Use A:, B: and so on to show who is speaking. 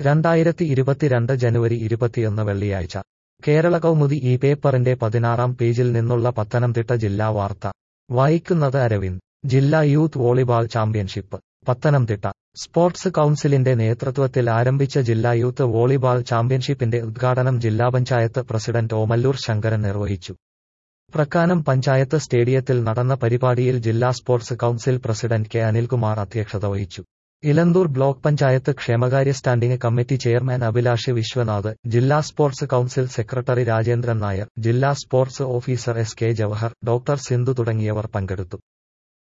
A: രണ്ടായിരത്തി ഇരുപത്തിരണ്ട് ജനുവരി ഇരുപത്തിയൊന്ന് വെള്ളിയാഴ്ച കേരള കൗമുദി ഈ പേപ്പറിന്റെ പതിനാറാം പേജിൽ നിന്നുള്ള പത്തനംതിട്ട ജില്ലാ വാർത്ത വായിക്കുന്നത് അരവിന്ദ് ജില്ലാ youth volleyball championship Pathanamthitta sports കൗൺസിലിന്റെ നേതൃത്വത്തിൽ ആരംഭിച്ച ജില്ലാ യൂത്ത് വോളിബാൾ ചാമ്പ്യൻഷിപ്പിന്റെ ഉദ്ഘാടനം ജില്ലാ പഞ്ചായത്ത് പ്രസിഡന്റ് ഓമല്ലൂർ ശങ്കരൻ നിർവഹിച്ചു പ്രക്കാനം പഞ്ചായത്ത് സ്റ്റേഡിയത്തിൽ നടന്ന പരിപാടിയിൽ ജില്ലാ sports council president K Anilkumar അധ്യക്ഷത വഹിച്ചു ഇലന്തൂർ ബ്ലോക്ക് പഞ്ചായത്ത് ക്ഷേമകാര്യ standing committee chairman Abhilash Viswanath ജില്ലാ sports council secretary Rajendran Nair ജില്ലാ sports officer S K Jawahar doctor Sindhu തുടങ്ങിയവർ പങ്കെടുത്തു